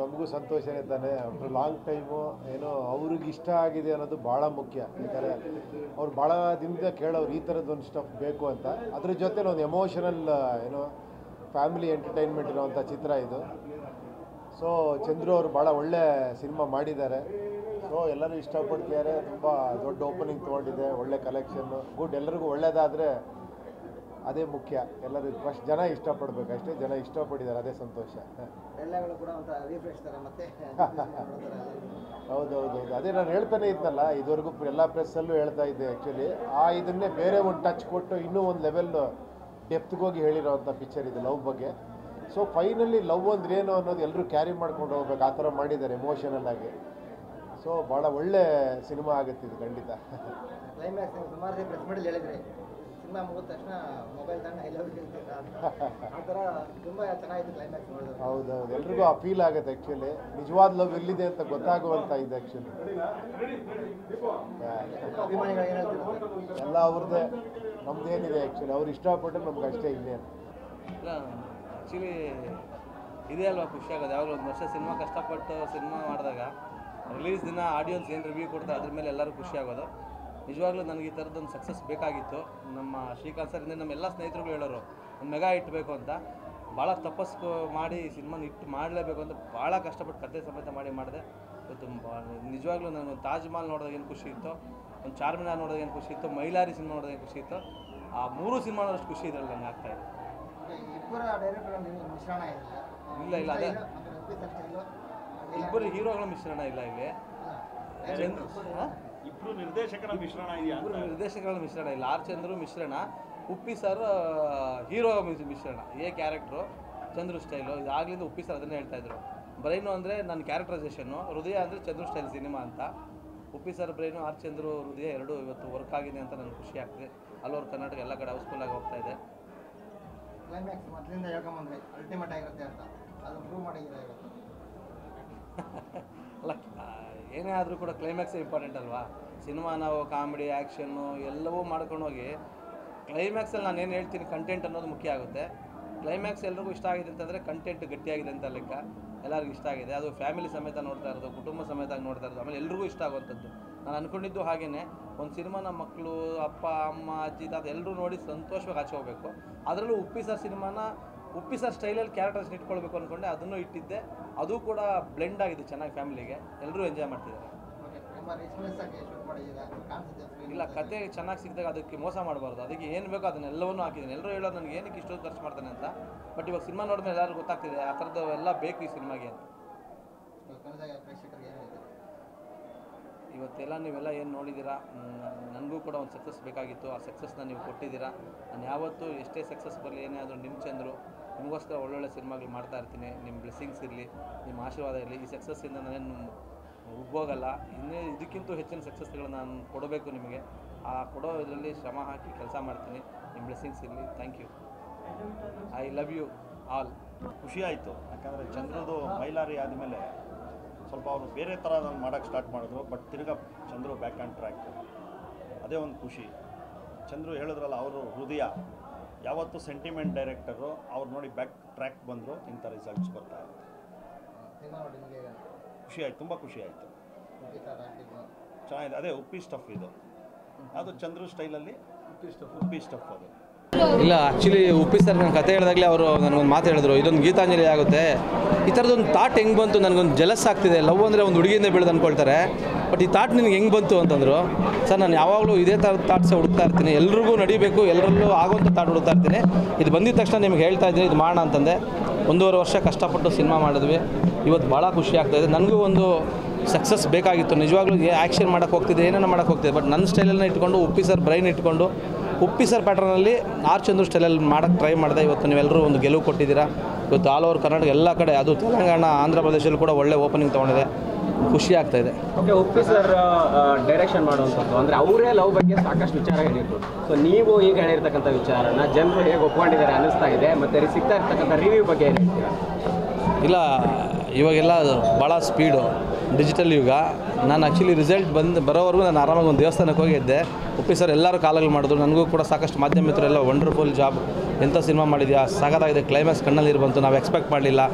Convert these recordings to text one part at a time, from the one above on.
ನಮಗೂ ಸಂತೋಷನೇ ತಾನೆ after long time ಏನೋ ಅವ್ರಿಗೆ ಇಷ್ಟ ಆಗಿದೆ ಅನ್ನೋದು ಭಾಳ ಮುಖ್ಯ ಯಾಕಂದರೆ ಅವ್ರು ಭಾಳ ದಿನದಿಂದ ಕೇಳೋರು ಈ ಥರದ್ದು ಒಂದು ಸ್ಟಫ್ ಬೇಕು ಅಂತ ಅದ್ರ ಜೊತೆಲಿ ಒಂದು ಎಮೋಷನಲ್ ಏನೋ ಫ್ಯಾಮಿಲಿ ಎಂಟರ್ಟೈನ್ಮೆಂಟ್ ಇರೋವಂಥ ಚಿತ್ರ ಇದು ಸೊ ಚಂದ್ರು ಅವರು ಭಾಳ ಒಳ್ಳೆ ಸಿನಿಮಾ ಮಾಡಿದ್ದಾರೆ ಸೊ ಎಲ್ಲರೂ ಇಷ್ಟಪಡ್ತಿದ್ದಾರೆ ತುಂಬ ದೊಡ್ಡ ಓಪನಿಂಗ್ ತೊಗೊಂಡಿದೆ ಒಳ್ಳೆ ಕಲೆಕ್ಷನ್ನು ಗುಡ್ ಎಲ್ಲರಿಗೂ ಒಳ್ಳೇದಾದರೆ ಅದೇ ಮುಖ್ಯ ಎಲ್ಲರೂ ಫಸ್ಟ್ ಜನ ಇಷ್ಟಪಡಬೇಕು ಅಷ್ಟೇ ಜನ ಇಷ್ಟಪಟ್ಟಿದ್ದಾರೆ ಅದೇ ಸಂತೋಷ ಎಲ್ಲಗಳು ಕೂಡ ಒಂಥರ ರಿಫ್ರೆಶ್ ತರ ಮತ್ತೆ ಹೌದೌದು ಅದೇ ನಾನು ಹೇಳ್ತಾನೆ ಇದ್ನಲ್ಲ ಇದುವರೆಗೂ ಎಲ್ಲ ಪ್ರೆಸ್ಸಲ್ಲೂ ಹೇಳ್ತಾ ಇದ್ದೆ ಆ್ಯಕ್ಚುಲಿ ಆ ಇದನ್ನೇ ಬೇರೆ ಒಂದು ಟಚ್ ಕೊಟ್ಟು ಇನ್ನೂ ಒಂದು ಲೆವೆಲ್ ಡೆಪ್ತ್ಗೆ ಹೋಗಿ ಹೇಳಿರೋವಂಥ ಪಿಕ್ಚರ್ ಇದು ಲವ್ ಬಗ್ಗೆ ಸೊ ಫೈನಲಿ ಲವ್ ಅಂದ್ರೆ ಏನು ಅನ್ನೋದು ಎಲ್ಲರೂ ಕ್ಯಾರಿ ಮಾಡ್ಕೊಂಡು ಹೋಗ್ಬೇಕು ಆ ಥರ ಮಾಡಿದ್ದಾರೆ ಎಮೋಷನಲ್ ಆಗಿ ಸೊ ಭಾಳ ಒಳ್ಳೆ ಸಿನಿಮಾ ಆಗುತ್ತೆ ಇದು ಖಂಡಿತ ಕ್ಲೈಮ್ಯಾಕ್ಸ್ ಸುಮಾರು ಸರಿ ಪ್ರೆಸ್ ಮೀಟಲ್ಲಿ ಹೇಳಿದ್ರಿ ಸಿನಿಮಾ ಮುಗಿದ ತಕ್ಷಣ ಮೊಬೈಲ್ ತಗೊಂಡು ಐ ಲವ್ ಹೇಳ್ತೀರಾ ಅಂತ ಆ ಥರ ತುಂಬ ಚೆನ್ನಾಗಿತ್ತು ಕ್ಲೈಮ್ಯಾಕ್ಸ್ ನೋಡಿದ್ರು ಹೌದೌದು ಎಲ್ರಿಗೂ ಆ ಫೀಲ್ ಆಗುತ್ತೆ ಆ್ಯಕ್ಚುಲಿ ನಿಜವಾದ ಲವ್ ಎಲ್ಲಿದೆ ಅಂತ ಗೊತ್ತಾಗುವಂಥ ಇದು ಆ್ಯಕ್ಚುಲಿ ಅಭಿಮಾನಿಗಳು ಏನು ಹೇಳ್ತಿದ್ರು ಎಲ್ಲ ಅವ್ರದ್ದೇ ನಮ್ದೇನಿದೆ ಆ್ಯಕ್ಚುಲಿ ಅವ್ರು ಇಷ್ಟಪಟ್ಟರೆ ನಮ್ಗೆ ಅಷ್ಟೇ ಇನ್ನೇನು ಇಲ್ಲ ಆ್ಯಕ್ಚುಲಿ ಇದೇ ಅಲ್ವಾ ಖುಷಿ ಆಗೋದು ಯಾವಾಗಲೂ ಒಂದು ವರ್ಷ ಸಿನಿಮಾ ಕಷ್ಟಪಟ್ಟು ಸಿನಿಮಾ ಮಾಡಿದಾಗ ರಿಲೀಸ್ ದಿನ ಆಡಿಯನ್ಸ್ ಏನು ರಿವ್ಯೂ ಕೊಡ್ತಾರೆ ಅದ್ರ ಮೇಲೆ ಎಲ್ಲರೂ ಖುಷಿ ಆಗೋದು ನಿಜವಾಗ್ಲೂ ನನಗೆ ಈ ಥರದ್ದೊಂದು ಸಕ್ಸಸ್ ಬೇಕಾಗಿತ್ತು ನಮ್ಮ ಶ್ರೀಕಾಂತ್ ಸರ್ ನಮ್ಮ ಎಲ್ಲ ಸ್ನೇಹಿತರುಗಳು ಹೇಳೋರು ಒಂದು ಮೆಗಾ ಇಟ್ಬೇಕು ಅಂತ ಭಾಳ ತಪಸ್ಸು ಮಾಡಿ ಸಿನಿಮಾನ ಇಟ್ಟು ಮಾಡಲೇಬೇಕು ಅಂತ ಭಾಳ ಕಷ್ಟಪಟ್ಟು ಕತೆ ಸಮೇತ ಮಾಡಿ ಮಾಡಿದೆ ಇವತ್ತು ಬಾ- ನಿಜವಾಗ್ಲೂ ನನಗೊಂದು ತಾಜ್ ಮಹಲ್ ನೋಡಿದಾಗ ಏನು ಖುಷಿ ಇತ್ತು ಒಂದು ಚಾರ್ಮಿನಾರ್ ನೋಡಿದಾಗ ಏನು ಖುಷಿ ಇತ್ತು ಮೈಲಾರಿ ಸಿನಿಮಾ ನೋಡಿದಾಗ ಏನು ಖುಷಿ ಇತ್ತು ಆ ಮೂರು ಸಿನಿಮಾ ನೋಡೋಷ್ಟು ಖುಷಿ ಇದ್ರಲ್ಲಿ ನಂಗೆ ಆಗ್ತಾ ಇದೆ ಇಬ್ಬರ ಡೈರೆಕ್ಟರ್ ಮಿಶ್ರಣ ಇದೆ ಇಲ್ಲ, ಇಲ್ಲ, ಅದೇ. ಸ್ಟೈಲು ಇಬ್ಬರು ಹೀರೋಗಳ ಮಿಶ್ರಣ ಇಲ್ಲ ಇಲ್ಲಿ ಚಂದ್ರ ಹಾ? ಇಬ್ರು ನಿರ್ದೇಶಕರ ಮಿಶ್ರಣ ಇದೆಯಾ ಇಬ್ರು ನಿರ್ದೇಶಕಗಳ ಮಿಶ್ರಣ ಇಲ್ಲ ಆರ್ ಚಂದ್ರು ಮಿಶ್ರಣ ಉಪ್ಪಿ ಸರ್ ಹೀರೋ ಮಿಶ್ರಣ ಎ ಕ್ಯಾರೆಕ್ಟ್ರು ಚಂದ್ರು ಸ್ಟೈಲು ಇದಾಗ್ಲಿಂದ ಉಪ್ಪಿ ಸರ್ ಅದನ್ನೇ ಹೇಳ್ತಾ ಇದ್ರು ಬ್ರೈನು ಅಂದರೆ ನನ್ನ ಕ್ಯಾರೆಕ್ಟರೈಸೇಷನ್ನು ಹೃದಯ ಅಂದರೆ ಚಂದ್ರು ಸ್ಟೈಲ್ ಸಿನಿಮಾ ಅಂತ Uppi sir brain R Chandru ಹೃದಯ ಎರಡು ಇವತ್ತು ವರ್ಕ್ ಆಗಿದೆ ಅಂತ ನನಗೆ ಖುಷಿ ಆಗ್ತದೆ ಅಲ್ಲೋರ್ ಕರ್ನಾಟಕ ಎಲ್ಲ ಕಡೆ ಹೌಸ್ಫುಲ್ ಆಗಿ ಹೋಗ್ತಾ ಇದೆ ಕ್ಲೈಮ್ಯಾಕ್ಸ್ ಮೊದಲಿಂದ ಹೇಳ್ಕೊಂಬಂದ್ರಿ ಅಲ್ಟಿಮೇಟ್ ಆಗಿರುತ್ತೆ ಅಂತ ಅದು ಪ್ರೂವ್ ಮಾಡಿದ್ದೀರಾ ಇವತ್ತು ಅಲ್ಲ ಆ, ಏನೇ ಆದರೂ ಕೂಡ ಕ್ಲೈಮ್ಯಾಕ್ಸೇ ಇಂಪಾರ್ಟೆಂಟ್ ಅಲ್ವಾ ಸಿನಿಮಾ ನಾವು ಕಾಮಿಡಿ ಆ್ಯಕ್ಷನ್ನು ಎಲ್ಲವೂ ಮಾಡ್ಕೊಂಡು ಹೋಗಿ ಕ್ಲೈಮ್ಯಾಕ್ಸಲ್ಲಿ ನಾನು ಏನು ಹೇಳ್ತೀನಿ ಕಂಟೆಂಟ್ ಅನ್ನೋದು ಮುಖ್ಯ ಆಗುತ್ತೆ ಕ್ಲೈಮ್ಯಾಕ್ಸ್ ಎಲ್ರಿಗೂ ಇಷ್ಟ ಆಗಿದೆ ಅಂತಂದರೆ ಕಂಟೆಂಟ್ ಗಟ್ಟಿಯಾಗಿದೆ ಅಂತ ಲೆಕ್ಕ ಎಲ್ಲರಿಗೂ ಇಷ್ಟ ಆಗಿದೆ ಅದು ಫ್ಯಾಮಿಲಿ ಸಮೇತ ನೋಡ್ತಾ ಇರೋದು ಕುಟುಂಬ ಸಮೇತ ನೋಡ್ತಾ ಇರೋದು ಆಮೇಲೆ ಎಲ್ರಿಗೂ ಇಷ್ಟ ಆಗುವಂಥದ್ದು ನಾನು ಅಂದ್ಕೊಂಡಿದ್ದು ಹಾಗೇನೆ ಒಂದು ಸಿನಿಮಾ ನಮ್ಮ ಮಕ್ಕಳು ಅಪ್ಪ ಅಮ್ಮ ಅಜ್ಜಿ ತಾತ ಎಲ್ಲರೂ ನೋಡಿ ಸಂತೋಷವಾಗಿ ಆಚೆ ಹೋಗಬೇಕು ಅದರಲ್ಲೂ ಉಪ್ಪಿ ಸರ್ ಸಿನಿಮಾನ ಉಪ್ಪಿ ಸರ್ ಸ್ಟೈಲಲ್ಲಿ ಕ್ಯಾರೆಕ್ಟರ್ಸ್ ಇಟ್ಕೊಳ್ಬೇಕು ಅಂದ್ಕೊಂಡೆ ಅದನ್ನು ಇಟ್ಟಿದ್ದೆ ಅದು ಕೂಡ ಬ್ಲೆಂಡ್ ಆಗಿದೆ ಚೆನ್ನಾಗಿ ಫ್ಯಾಮಿಲಿಗೆ ಎಲ್ಲರೂ ಎಂಜಾಯ್ ಮಾಡ್ತಿದ್ದಾರೆ ಓಕೆ ತುಂಬ ರಿಸ್ಮೆಸ್ ಆಗಿ ಶೂಟ್ ಮಾಡಿದ್ದೀರಾ ಕಾಣಿಸುತ್ತೆ screen ಇಲ್ಲ ಅಲ್ಲಿ. ಕತೆ ಚೆನ್ನಾಗಿ ಸಿಕ್ಕಿದಾಗ ಅದಕ್ಕೆ ಮೋಸ ಮಾಡಬಾರ್ದು ಅದಕ್ಕೆ ಏನು ಬೇಕೋ ಅದನ್ನೆಲ್ಲವನ್ನೂ ಹಾಕಿದ್ದೀನಿ ಎಲ್ಲರೂ ಹೇಳೋದು ನನಗೆ ಏನಕ್ಕೆ ಇಷ್ಟೊಂದು ಖರ್ಚು ಮಾಡ್ತಾನೆ ಅಂತ ಬಟ್ ಇವಾಗ ಸಿನಿಮಾ ನೋಡಿದ್ಮೇಲೆ ಎಲ್ಲರಿಗೂ ಗೊತ್ತಾಗ್ತಿದೆ ಆ ಥರದ್ದು ಎಲ್ಲ ಬೇಕು ಈ ಸಿನಿಮಾಗೆ ಅಂತ ಕನ್ನಡ ಪ್ರೇಕ್ಷಕರಿಗೆ ಏನು ಹೇಳ್ತೀರಾ ಇವತ್ತೆಲ್ಲ ನೀವೆಲ್ಲ ಏನು ನೋಡಿದ್ದೀರಾ ನನಗೂ ಕೂಡ ಒಂದು ಸಕ್ಸಸ್ ಬೇಕಾಗಿತ್ತು ಆ ಸಕ್ಸಸ್ನ ನೀವು ಕೊಟ್ಟಿದ್ದೀರಾ ನಾನು ಯಾವತ್ತೂ ಎಷ್ಟೇ ಸಕ್ಸಸ್ ಬರಲಿ ಏನೇ ಆದರೂ ನಿಮ್ಮ ಚಂದ್ರು ನಿಮಗೋಸ್ಕರ ಒಳ್ಳೊಳ್ಳೆ ಸಿನಿಮಾಗಳು ಮಾಡ್ತಾ ಇರ್ತೀನಿ ನಿಮ್ಮ ಬ್ಲೆಸ್ಸಿಂಗ್ಸ್ ಇರಲಿ ನಿಮ್ಮ ಆಶೀರ್ವಾದ ಇರಲಿ ಈ ಸಕ್ಸಸ್ಸಿಂದ ನಾನೇನು ಉಬ್ಬೋಗಲ್ಲ ಇನ್ನೇ ಇದಕ್ಕಿಂತ ಹೆಚ್ಚಿನ ಸಕ್ಸಸ್ಗಳನ್ನ ನಾನು ಕೊಡಬೇಕು ನಿಮಗೆ ಆ ಕೊಡೋ ಇದರಲ್ಲಿ ಶ್ರಮ ಹಾಕಿ ಕೆಲಸ ಮಾಡ್ತೀನಿ ನಿಮ್ಮ ಬ್ಲೆಸ್ಸಿಂಗ್ಸ್ ಇರಲಿ thank you I love you all ಖುಷಿ ಆಯಿತು ಯಾಕಂದರೆ ಚಂದ್ರದು ಮೈಲಾರಿ ಆದಮೇಲೆ ಸ್ವಲ್ಪ ಅವರು ಬೇರೆ ಥರ ಮಾಡೋಕ್ಕೆ ಸ್ಟಾರ್ಟ್ ಮಾಡಿದ್ರು ಬಟ್ ತಿರ್ಗಾ ಚಂದ್ರು ಬ್ಯಾಕ್ ಆನ್ ಟ್ರ್ಯಾಕ್ ಅದೇ ಒಂದು ಖುಷಿ ಚಂದ್ರು ಹೇಳಿದ್ರಲ್ಲ ಅವರು ಹೃದಯ ಯಾವತ್ತೂ ಸೆಂಟಿಮೆಂಟ್ ಡೈರೆಕ್ಟರು ಅವ್ರು ನೋಡಿ ಬ್ಯಾಕ್ ಟ್ರ್ಯಾಕ್ ಬಂದರು ಇಂಥ ರಿಸಲ್ಟ್ಸ್ ಬರ್ತಾ ಇರುತ್ತೆ ಸಿನಿಮಾ ನೋಡಿ ನಿಮಗೆ ಖುಷಿ ಆಯ್ತು ತುಂಬ ಖುಷಿ ಆಯಿತು ಉಪ್ಪಿ ಸರ್ acting. ಚೆನ್ನಾಗಿದೆ ಅದೇ ಉಪ್ಪಿ ಸ್ಟಫ್ ಇದು ಅದು ಚಂದ್ರು ಸ್ಟೈಲಲ್ಲಿ ಉಪ್ಪಿ ಸ್ಟಫ್ ಅದು ಇಲ್ಲ ಆ್ಯಕ್ಚುಲಿ ಉಪ್ಪಿ ಸರ್ ನನ್ನ ಕತೆ ಹೇಳಿದಾಗಲೇ ಅವರು ನನಗೊಂದು ಮಾತು ಹೇಳಿದ್ರು ಇದೊಂದು ಗೀತಾಂಜಲಿ ಆಗುತ್ತೆ ಈ ಥರದೊಂದು ಥಾಟ್ ಹೆಂಗೆ ಬಂತು ನನಗೊಂದು ಜಲಸ್ ಆಗ್ತಿದೆ ಲವ್ ಅಂದರೆ ಒಂದು ಹುಡುಗಿಯಿಂದ ಬೆಳೆದು ಅಂದ್ಕೊಳ್ತಾರೆ ಬಟ್ ಈ ಥಾಟ್ ನಿನಗೆ ಹೆಂಗೆ ಬಂತು ಅಂತಂದರು ಸರ್ ನಾನು ಯಾವಾಗಲೂ ಇದೇ ಥರದ ಥಾಟ್ಸೇ ಹುಡುಕ್ತಾ ಇರ್ತೀನಿ ಎಲ್ರಿಗೂ ನಡಿಬೇಕು ಎಲ್ಲರಲ್ಲೂ ಆಗೋಂಥ ಥಾಟ್ ಹುಡುಕ್ತಾ ಇರ್ತೀನಿ ಇದು ಬಂದಿದ ತಕ್ಷಣ ನಿಮ್ಗೆ ಹೇಳ್ತಾ ಇದ್ದೀನಿ ಇದು ಮಾಡೋಣ ಅಂತಂದೆ ಒಂದೂವರೆ ವರ್ಷ ಕಷ್ಟಪಟ್ಟು ಸಿನಿಮಾ ಮಾಡಿದ್ವಿ ಇವತ್ತು ಭಾಳ ಖುಷಿ ಆಗ್ತಾಯಿದೆ ನನಗೂ ಒಂದು ಸಕ್ಸಸ್ ಬೇಕಾಗಿತ್ತು ನಿಜವಾಗ್ಲೂ ಆ್ಯಕ್ಷನ್ ಮಾಡೋಕ್ಕೆ ಹೋಗ್ತಿದ್ದೆ ಏನೇನೋ ಮಾಡೋಕ್ಕೆ ಹೋಗ್ತಿದ್ದೆ ಬಟ್ ನನ್ನ ಸ್ಟೈಲನ್ನು ಇಟ್ಕೊಂಡು ಉಪ್ಪಿ ಸರ್ ಬ್ರೈನ್ ಇಟ್ಕೊಂಡು ಉಪ್ಪಿ ಸರ್ ಪ್ಯಾಟ್ರನಲ್ಲಿ ಆರ್ ಚಂದ್ರು ಸ್ಟೈಲಲ್ಲಿ ಮಾಡೋಕ್ಕೆ ಟ್ರೈ ಮಾಡಿದೆ ಇವತ್ತು ನೀವೆಲ್ಲರೂ ಒಂದು ಗೆಲುವು ಕೊಟ್ಟಿದ್ದೀರಾ ಇವತ್ತು ಆಲ್ ಓವರ್ ಕರ್ನಾಟಕ ಎಲ್ಲ ಕಡೆ ಅದು ತೆಲಂಗಾಣ ಆಂಧ್ರ ಪ್ರದೇಶದಲ್ಲೂ ಕೂಡ ಒಳ್ಳೆ ಓಪನಿಂಗ್ ತೊಗೊಂಡಿದೆ ಖುಷಿ ಆಗ್ತಾ ಇದೆ ಓಕೆ ಉಪ್ಪಿ ಸರ್ ಡೈರೆಕ್ಷನ್ ಮಾಡುವಂಥದ್ದು ಅಂದರೆ ಅವರೇ ಲವ್ ಬಗ್ಗೆ ಸಾಕಷ್ಟು ವಿಚಾರ ಹೇಳಿದ್ರು ಸೊ ನೀವು ಈಗ ಹೇಳಿರ್ತಕ್ಕಂಥ ವಿಚಾರನ ಜನರು ಹೇಗೆ ಒಪ್ಕೊಂಡಿದ್ದಾರೆ ಅನ್ನಿಸ್ತಾ ಇದೆ ಮತ್ತು ಸಿಗ್ತಾ ಇರ್ತಕ್ಕಂಥ ರಿವ್ಯೂ ಬಗ್ಗೆ ಏನು ಹೇಳ್ತೀರಾ ಇಲ್ಲ ಇವಾಗೆಲ್ಲ ಭಾಳ ಸ್ಪೀಡು ಡಿಜಿಟಲ್ ಯುಗ ನಾನು ಆ್ಯಕ್ಚುಲಿ ರಿಸಲ್ಟ್ ಬಂದು ಬರೋವರೆಗೂ ನಾನು ಆರಾಮಾಗಿ ಒಂದು ದೇವಸ್ಥಾನಕ್ಕೆ ಹೋಗಿದ್ದೆ ಉಪ್ಪಿ ಸರ್ ಎಲ್ಲರೂ ಕಾಲಲ್ಲಿ ಮಾಡಿದ್ರು ನನಗೂ ಕೂಡ ಸಾಕಷ್ಟು ಮಾಧ್ಯಮ ಮಿತ್ರರೆಲ್ಲ ವಂಡರ್ಫುಲ್ ಜಾಬ್ ಎಂಥ ಸಿನಿಮಾ ಮಾಡಿದ್ಯಾ ಸಾಕಾಗಿದೆ ಕ್ಲೈಮ್ಯಾಕ್ಸ್ ಕಣ್ಣಲ್ಲಿ ಬಂತು ನಾವು ಎಕ್ಸ್ಪೆಕ್ಟ್ ಮಾಡಲಿಲ್ಲ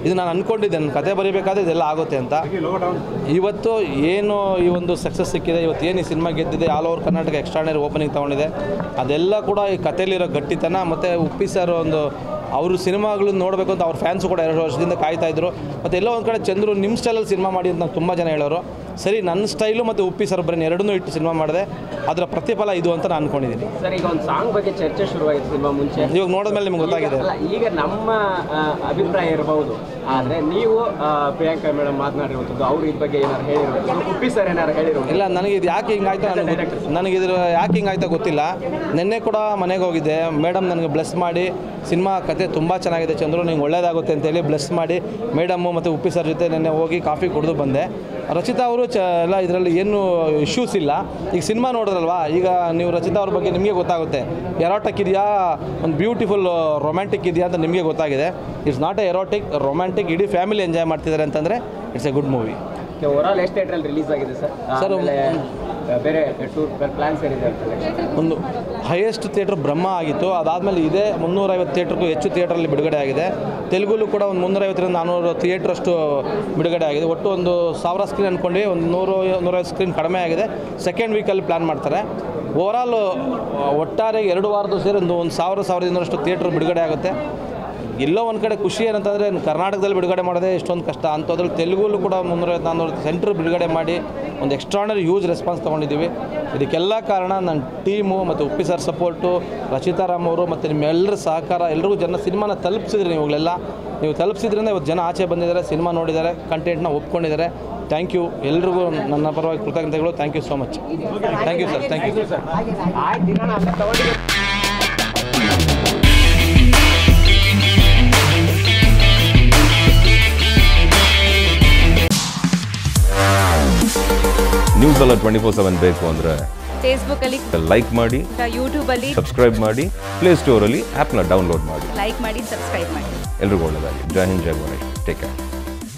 ಇದು ನಾನು ಅಂದ್ಕೊಂಡಿದ್ದೆ ನನ್ನ ಕತೆ ಬರೀಬೇಕಾದ್ರೆ ಇದೆಲ್ಲ ಆಗುತ್ತೆ ಅಂತ ಇವತ್ತು ಏನು ಈ ಒಂದು ಸಕ್ಸಸ್ ಸಿಕ್ಕಿದೆ ಇವತ್ತು ಏನು ಈ ಸಿನಿಮಾ ಗೆದ್ದಿದೆ all over Karnataka extraordinary opening ತೊಗೊಂಡಿದೆ ಅದೆಲ್ಲ ಕೂಡ ಈ ಕಥೆಯಲ್ಲಿರೋ ಗಟ್ಟಿತನ ಮತ್ತು ಉಪ್ಪಿ ಸರ್ ಒಂದು ಅವರು ಸಿನಿಮಾಗಳನ್ನ ನೋಡಬೇಕು ಅಂತ ಅವ್ರ ಫ್ಯಾನ್ಸು ಕೂಡ ಎರಡು ವರ್ಷದಿಂದ ಕಾಯ್ತಾ ಇದ್ರು ಮತ್ತು ಎಲ್ಲೋ ಒಂದು ಕಡೆ ಚಂದ್ರು ನಿಮ್ಮ ಸ್ಟೈಲಲ್ಲಿ ಸಿನಿಮಾ ಮಾಡಿ ಅಂತ ನಂಗೆ ತುಂಬ ಜನ ಹೇಳೋರು ಸರಿ ನನ್ನ ಸ್ಟೈಲು ಮತ್ತು ಉಪ್ಪಿ ಸರ್ ಬರೀ ಎರಡನ್ನೂ ಇಟ್ಟು ಸಿನಿಮಾ ಮಾಡಿದೆ ಅದರ ಪ್ರತಿಫಲ ಇದು ಅಂತ ನಾನು ಅನ್ಕೊಂಡಿದ್ದೀನಿ ಸರ್ ಈಗ ಒಂದು ಸಾಂಗ್ ಬಗ್ಗೆ ಚರ್ಚೆ ಶುರುವಾಯಿತು ಸಿನಿಮಾ ಮುಂಚೆ ಇವಾಗ ನೋಡಿದ್ಮೇಲೆ ನಿಮ್ಗೆ ಗೊತ್ತಾಗಿದೆ ಈಗ- ಅಲ್ಲ, ಈಗ ನಮ್ಮ ಆ, ಅಭಿಪ್ರಾಯ ಇರಬಹುದು ಆದ್ರೆ ನೀವು ಆ, ಪ್ರಿಯಾಂಕಾ ಮೇಡಮ್ ಮಾತನಾಡಿರುವಂಥದ್ದು ಅವ್ರು ಇದ್ರ ಬಗ್ಗೆ ಏನಾರು ಹೇಳಿರೋದು ಉಪ್ಪಿ ಸರ್ ಏನಾರು ಹೇಳಿರೋದು ಇಲ್ಲ ನನಗೆ ಇದು ಯಾಕೆ ಹಿಂಗಾಯ್ತು ನನಗೆ ಗೊತ್ತು- ನನಗೆ ಇದ್ರ ಯಾಕೆ ಹಿಂಗಾಯ್ತೋ ಗೊತ್ತಿಲ್ಲ ನಿನ್ನೆ ಕೂಡ ಮನೆಗೆ ಹೋಗಿದ್ದೆ ಮೇಡಮ್ ನನಗೆ ಬ್ಲೆಸ್ ಮಾಡಿ ಸಿನಿಮಾ ಕತೆ ತುಂಬ ಚೆನ್ನಾಗಿದೆ ಚಂದ್ರು ನಿಂಗೆ ಒಳ್ಳೇದಾಗುತ್ತೆ ಅಂತೇಳಿ ಬ್ಲೆಸ್ ಮಾಡಿ ಮೇಡಮ್ಮು ಮತ್ತು ಉಪ್ಪಿ ಸರ್ ಜೊತೆ ನಿನ್ನೆ ಹೋಗಿ ಕಾಫಿ ಕುಡಿದು ಬಂದೆ ರಚಿತಾ ಅವರು ಚ ಎಲ್ಲ ಇದರಲ್ಲಿ ಏನು ಇಶ್ಯೂಸ್ ಇಲ್ಲ ಈಗ ಸಿನಿಮಾ ನೋಡಿದ್ರಲ್ವಾ ಈಗ ನೀವು ರಚಿತಾ ಅವ್ರ ಬಗ್ಗೆ ನಿಮಗೆ ಗೊತ್ತಾಗುತ್ತೆ ಎರೋಟಕ್ ಇದೆಯಾ ಒಂದು ಬ್ಯೂಟಿಫುಲ್ ರೊಮ್ಯಾಂಟಿಕ್ ಇದೆಯಾ ಅಂತ ನಿಮಗೆ ಗೊತ್ತಾಗಿದೆ it's not a erotic romantic ಇಡೀ ಫ್ಯಾಮಿಲಿ ಎಂಜಾಯ್ ಮಾಡ್ತಿದ್ದಾರೆ ಅಂತಂದರೆ it's a good movie overall ಎಷ್ಟು ಥಿಯೇಟ್ರಲ್ಲಿ ರಿಲೀಸ್ ಆಗಿದೆ ಸರ್ Sir, ಆಮೇಲೆ, ಆ, ಬೇರೆ ಟೂರ್ ಪ್ಲಾನ್ಸ್ ಏನಿದೆ ಅಂತ ಒಂದು ಹೈಯೆಸ್ಟ್ ಥಿಯೇಟ್ರ್ ಬ್ರಹ್ಮ ಆಗಿತ್ತು ಅದಾದಮೇಲೆ ಇದೇ ಮುನ್ನೂರೈವತ್ತು ಥಿಯೇಟ್ರಿಗೂ ಹೆಚ್ಚು ಥಿಯೇಟ್ರಲ್ಲಿ ಬಿಡುಗಡೆ ಆಗಿದೆ ತೆಲುಗುಲು ಕೂಡ ಒಂದು ಮುನ್ನೂರೈವತ್ತರಿಂದ ನಾನ್ನೂರು ಥಿಯೇಟ್ರಷ್ಟು ಬಿಡುಗಡೆ ಆಗಿದೆ ಒಟ್ಟು ಒಂದು ಸಾವಿರ ಸ್ಕ್ರೀನ್ ಅಂದ್ಕೊಂಡು ಒಂದು ನೂರು ನೂರೈವತ್ತು ಸ್ಕ್ರೀನ್ ಕಡಿಮೆ ಆಗಿದೆ ಸೆಕೆಂಡ್ ವೀಕಲ್ಲಿ ಪ್ಲ್ಯಾನ್ ಮಾಡ್ತಾರೆ ಓವರಾಲು ಒಟ್ಟಾರೆ ಎರಡು ವಾರದ ಸೇರಿ ಒಂದು ಒಂದು ಸಾವಿರ ಸಾವಿರದ ಇನ್ನೂರಷ್ಟು ಥಿಯೇಟ್ರ್ ಬಿಡುಗಡೆ ಆಗುತ್ತೆ ಎಲ್ಲೋ ಒಂದು ಕಡೆ ಖುಷಿ ಏನಂತಂದರೆ ಕರ್ನಾಟಕದಲ್ಲಿ ಬಿಡುಗಡೆ ಮಾಡೋದೇ ಇಷ್ಟೊಂದು ಕಷ್ಟ ಅಂಥದ್ರಲ್ಲಿ ತೆಲುಗುಲು ಕೂಡ ಮುನ್ನೂರೈವತ್ತು ನಾನ್ನೂರು ಸೆಂಟ್ರ್ ಬಿಡುಗಡೆ ಮಾಡಿ ಒಂದು ಎಕ್ಸ್ಟ್ರಾನರಿ ಹ್ಯೂಜ್ ರೆಸ್ಪಾನ್ಸ್ ತೊಗೊಂಡಿದ್ದೀವಿ ಇದಕ್ಕೆಲ್ಲ ಕಾರಣ ನನ್ನ ಟೀಮು ಮತ್ತು ಉಪ್ಪಿ ಸರ್ ಸಪೋರ್ಟು ರಚಿತಾರಾಮ್ ಅವರು ಮತ್ತು ನಿಮ್ಮೆಲ್ಲರ ಸಹಕಾರ ಎಲ್ರಿಗೂ ಜನ ಸಿನಿಮಾನ ತಲುಪಿಸಿದ್ರಿ ನೀವುಗಳೆಲ್ಲ ನೀವು ತಲುಪಿಸಿದ್ರಿಂದ ಇವತ್ತು ಜನ ಆಚೆ ಬಂದಿದ್ದಾರೆ ಸಿನಿಮಾ ನೋಡಿದ್ದಾರೆ ಕಂಟೆಂಟ್ನ ಒಪ್ಕೊಂಡಿದ್ದಾರೆ ಥ್ಯಾಂಕ್ ಯು ಎಲ್ರಿಗೂ ನನ್ನ ಪರವಾಗಿ ಕೃತಜ್ಞತೆಗಳು thank you so much thank you sir thank you sir ಆಯ್ತು ಇರೋಣ ಅಲ್ಲ ತಗೊಂಡಿದ್ದೀವಿ ನ್ಯೂಸ್ ಎಲ್ಲ ಟ್ವೆಂಟಿ ಫೋರ್ ಸೆವೆನ್ ಬೇಕು ಅಂದರೆ ಫೇಸ್ಬುಕ್ಕಲ್ಲಿ ಲೈಕ್ ಮಾಡಿ ಯೂಟ್ಯೂಬಲ್ಲಿ ಸಬ್ಸ್ಕ್ರೈಬ್ ಮಾಡಿ ಪ್ಲೇಸ್ಟೋರಲ್ಲಿ ಆ್ಯಪ್ನ ಡೌನ್ಲೋಡ್ ಮಾಡಿ ಲೈಕ್ ಮಾಡಿ ಸಬ್ಸ್ಕ್ರೈಬ್ ಮಾಡಿ ಎಲ್ರಿಗೂ ಒಳ್ಳೆಯದಾಗಿ ಜೈ ಹಿಂದ್ ಜೈ ಗಣೇಶ್ ಟೇಕ್ ಕೇರ್